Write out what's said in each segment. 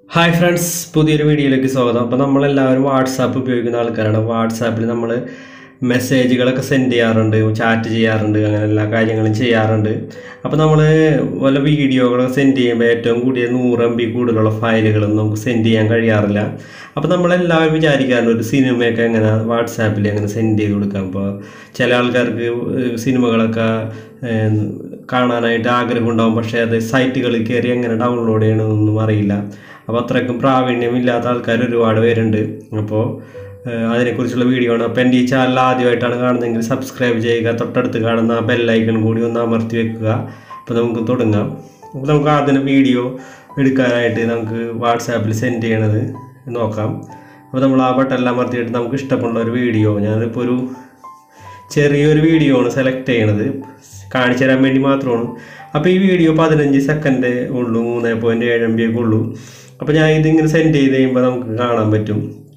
hi friends പുതിയൊരു വീഡിയോയിലേക്ക് സ്വാഗതം അപ്പോൾ നമ്മളെല്ലാവരും വാട്സാപ്പ് ഉപയോഗിക്കുന്ന ആൾക്കാരാണ് വാട്സാപ്പിൽ നമ്മൾ മെസ്സേജുകളൊക്കെ സെൻഡ് ചെയ്യാറുണ്ട് ചാറ്റ് ചെയ്യാറുണ്ട് അങ്ങനെ എല്ലാ കാര്യങ്ങളും ചെയ്യാറുണ്ട് അപ്പോൾ നമ്മൾ വല്ല വീഡിയോകളൊക്കെ സെൻഡ് ചെയ്യുമ്പോൾ ഏറ്റവും കൂടിയ നൂറ് എം ബി കൂടുതലുള്ള ഫയലുകളൊന്നും നമുക്ക് സെൻഡ് ചെയ്യാൻ കഴിയാറില്ല അപ്പോൾ നമ്മളെല്ലാവരും വിചാരിക്കാറുണ്ട് ഒരു സിനിമയൊക്കെ എങ്ങനെ വാട്സാപ്പിൽ എങ്ങനെ സെൻഡ് ചെയ്ത് കൊടുക്കാം അപ്പോൾ ചില ആൾക്കാർക്ക് സിനിമകളൊക്കെ ഏഹ്, കാണാനായിട്ട് ആഗ്രഹം ഉണ്ടാവും പക്ഷേ അത് സൈറ്റുകളിൽ കയറി എങ്ങനെ ഡൗൺലോഡ് ചെയ്യണമെന്നൊന്നും അറിയില്ല അപ്പോൾ അത്രയ്ക്കും പ്രാവീണ്യമില്ലാത്ത ആൾക്കാർ ഒരുപാട് പേരുണ്ട് അപ്പോൾ ഏഹ്, അതിനെക്കുറിച്ചുള്ള വീഡിയോ ആണ് അപ്പോൾ എൻ്റെ ഈ ചാനൽ ആദ്യമായിട്ടാണ് കാണുന്നതെങ്കിൽ സബ്സ്ക്രൈബ് ചെയ്യുക തൊട്ടടുത്ത് കാണുന്ന ആ ബെല്ലൈക്കൺ കൂടി ഒന്ന് അമർത്തി വെക്കുക അപ്പോൾ നമുക്ക് തുടങ്ങാം അപ്പോൾ നമുക്ക് ആദ്യം വീഡിയോ എടുക്കാനായിട്ട് നമുക്ക് വാട്സാപ്പിൽ സെൻഡ് ചെയ്യണത് നോക്കാം അപ്പോൾ നമ്മൾ ആ ബട്ടൺ അമർത്തിയിട്ട് നമുക്ക് ഇഷ്ടമുള്ള ഒരു വീഡിയോ ഞാനിപ്പോൾ ഒരു ചെറിയൊരു വീഡിയോ ആണ് സെലക്ട് ചെയ്യണത് കാണിച്ചു തരാൻ വേണ്ടി മാത്രമാണ് അപ്പോൾ ഈ വീഡിയോ പതിനഞ്ച് സെക്കൻഡ് ഉള്ളൂ മൂന്ന് പോയിൻറ്റ് ഏഴ് എം ബി ഒക്കെ ഉള്ളൂ അപ്പോൾ ഞാൻ ഇതിങ്ങനെ സെൻഡ് ചെയ്ത് കഴിയുമ്പോൾ നമുക്ക് കാണാൻ പറ്റും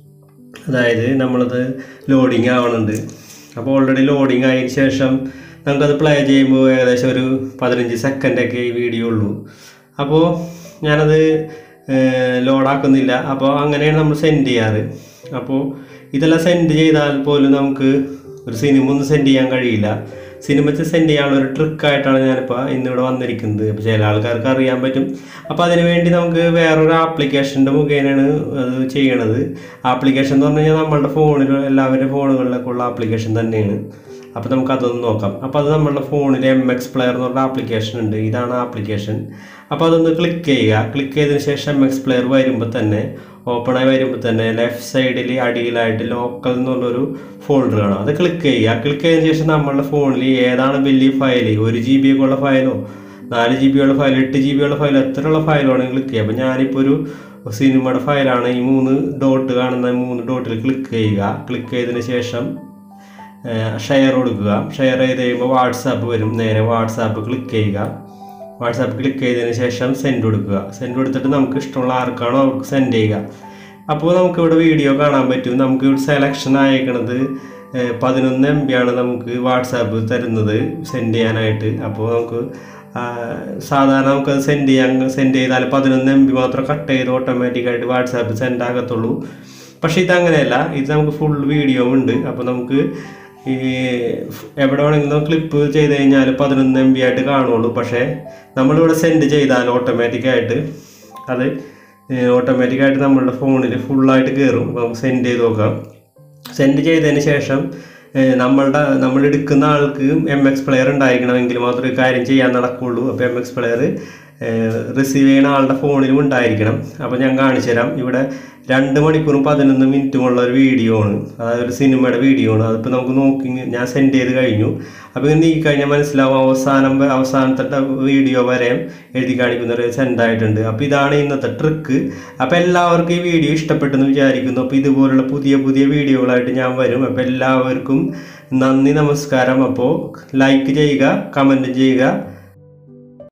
അതായത് നമ്മളത് ലോഡിങ് ആവണുണ്ട് അപ്പോൾ ഓൾറെഡി ലോഡിങ് ആയതിനു ശേഷം നമുക്കത് പ്ലേ ചെയ്യുമ്പോൾ ഏകദേശം ഒരു പതിനഞ്ച് സെക്കൻഡൊക്കെ ഈ വീഡിയോ ഉള്ളൂ അപ്പോൾ ഞാനത് ലോഡാക്കുന്നില്ല അപ്പോൾ അങ്ങനെയാണ് നമ്മൾ സെൻഡ് ചെയ്യാറ് അപ്പോൾ ഇതെല്ലാം സെൻഡ് ചെയ്താൽ പോലും നമുക്ക് ഒരു സിനിമ ഒന്നും സെൻഡ് ചെയ്യാൻ കഴിയില്ല സിനിമ സെൻഡ് ചെയ്യാനുള്ള ഒരു ട്രിക്കായിട്ടാണ് ഞാനിപ്പോൾ ഇന്നിവിടെ വന്നിരിക്കുന്നത് അപ്പോൾ ചില ആൾക്കാർക്ക് അറിയാൻ പറ്റും അപ്പോൾ അതിന് വേണ്ടി നമുക്ക് വേറൊരു ആപ്ലിക്കേഷൻ്റെ മുഖേനയാണ് അത് ചെയ്യണത് ആപ്ലിക്കേഷൻ എന്ന് പറഞ്ഞു കഴിഞ്ഞാൽ നമ്മളുടെ ഫോണിൽ എല്ലാവരുടെ ഫോണുകളിലൊക്കെ ഉള്ള ആപ്ലിക്കേഷൻ തന്നെയാണ് അപ്പോൾ നമുക്ക് അതൊന്ന് നോക്കാം അപ്പോൾ അത് നമ്മളുടെ ഫോണിൽ എം എക്സ് പ്ലെയർ എന്ന് പറഞ്ഞ ആപ്ലിക്കേഷൻ ഉണ്ട് ഇതാണ് ആപ്ലിക്കേഷൻ അപ്പോൾ അതൊന്ന് ക്ലിക്ക് ചെയ്യുക ക്ലിക്ക് ചെയ്തതിന് ശേഷം എം എക്സ് പ്ലെയർ വരുമ്പോൾ തന്നെ ഓപ്പണായി വരുമ്പോൾ തന്നെ ലെഫ്റ്റ് സൈഡിൽ അടിയിലായിട്ട് ലോക്കൽ എന്ന് പറഞ്ഞൊരു ഫോൾഡർ കാണാം അത് ക്ലിക്ക് ചെയ്യുക ക്ലിക്ക് ചെയ്തതിന് ശേഷം നമ്മളുടെ ഫോണിൽ ഏതാണ് വലിയ ഫയൽ ഒരു ജി ബി ഒക്കെ ഉള്ള ഫയലോ നാല് ജി ബി ഉള്ള ഫയൽ എട്ട് ജി ബി ഉള്ള ഫയൽ എത്രയുള്ള ഫയലാണ് ക്ലിക്ക് ചെയ്യുക അപ്പോൾ ഞാനിപ്പോൾ ഒരു സിനിമയുടെ ഫയലാണ് ഈ മൂന്ന് ഡോട്ട് കാണുന്ന മൂന്ന് ഡോട്ടിൽ ക്ലിക്ക് ചെയ്യുക ക്ലിക്ക് ചെയ്തതിന് ശേഷം ഷെയർ കൊടുക്കുക ഷെയർ ചെയ്ത് കഴിയുമ്പോൾ വാട്സാപ്പ് വരും നേരെ വാട്സാപ്പ് ക്ലിക്ക് ചെയ്യുക വാട്സാപ്പ് ക്ലിക്ക് ചെയ്തതിന് ശേഷം സെൻഡ് കൊടുക്കുക സെൻഡ് കൊടുത്തിട്ട് നമുക്ക് ഇഷ്ടമുള്ള ആർക്കാണോ അവർക്ക് സെൻഡ് ചെയ്യുക അപ്പോൾ നമുക്ക് ഇവിടെ വീഡിയോ കാണാൻ പറ്റും നമുക്ക് ഇവിടെ സെലക്ഷൻ അയക്കണത് ഏഹ്, പതിനൊന്ന് എം ബി ആണ് നമുക്ക് വാട്സാപ്പ് തരുന്നത് സെൻഡ് ചെയ്യാനായിട്ട് അപ്പോൾ നമുക്ക് ആ, സാധാരണ നമുക്ക് സെൻഡ് ചെയ്യാൻ സെൻഡ് ചെയ്താൽ പതിനൊന്ന് എം ബി മാത്രം കട്ട് ചെയ്ത് ഓട്ടോമാറ്റിക്കായിട്ട് വാട്സാപ്പ് സെൻഡ് ആകത്തുള്ളൂ പക്ഷേ ഇതങ്ങനെയല്ല ഇത് നമുക്ക് ഫുൾ വീഡിയോ ഉണ്ട് അപ്പോൾ നമുക്ക് ഈ എവിടെ വേണമെങ്കിലും ക്ലിപ്പ് ചെയ്ത് കഴിഞ്ഞാൽ പതിനൊന്ന് എം ബി ആയിട്ട് കാണുള്ളൂ പക്ഷേ നമ്മളിവിടെ സെൻഡ് ചെയ്താൽ ഓട്ടോമാറ്റിക്കായിട്ട് അത് ഓട്ടോമാറ്റിക്കായിട്ട് നമ്മളുടെ ഫോണിൽ ഫുള്ളായിട്ട് കയറും നമുക്ക് സെൻഡ് ചെയ്ത് നോക്കാം സെൻഡ് ചെയ്തതിന് ശേഷം ഏഹ്, നമ്മളുടെ നമ്മൾ എടുക്കുന്ന ആൾക്ക് എം എക്സ് പ്ലെയർ ഉണ്ടായിരിക്കണമെങ്കിൽ മാത്രമേ ഈ കാര്യം ചെയ്യാൻ നടക്കുള്ളൂ അപ്പോൾ എം എക്സ് പ്ലെയർ റിസീവ് ചെയ്യുന്ന ആളുടെ ഫോണിലും ഉണ്ടായിരിക്കണം അപ്പോൾ ഞാൻ കാണിച്ചു തരാം ഇവിടെ രണ്ട് മണിക്കൂറും പതിനൊന്ന് മിനിറ്റുമുള്ള ഒരു വീഡിയോ ആണ് അതായത് ഒരു സിനിമയുടെ വീഡിയോ ആണ് അതിപ്പോൾ നമുക്ക് നോക്കി ഞാൻ സെൻഡ് ചെയ്ത് കഴിഞ്ഞു അപ്പോൾ ഇങ്ങനെ നീക്കി കഴിഞ്ഞാൽ മനസ്സിലാവും അവസാനം വ- അവസാനത്തെ വീഡിയോ വരെ എഴുതി കാണിക്കുന്ന ഒരു സെൻഡ് ആയിട്ടുണ്ട് അപ്പോൾ ഇതാണ് ഇന്നത്തെ ട്രിക്ക് അപ്പോൾ എല്ലാവർക്കും ഈ വീഡിയോ ഇഷ്ടപ്പെട്ടെന്ന് വിചാരിക്കുന്നു അപ്പോൾ ഇതുപോലുള്ള പുതിയ പുതിയ വീഡിയോകളായിട്ട് ഞാൻ വരും അപ്പോൾ എല്ലാവർക്കും നന്ദി നമസ്കാരം അപ്പോൾ ലൈക്ക് ചെയ്യുക കമൻറ്റ് ചെയ്യുക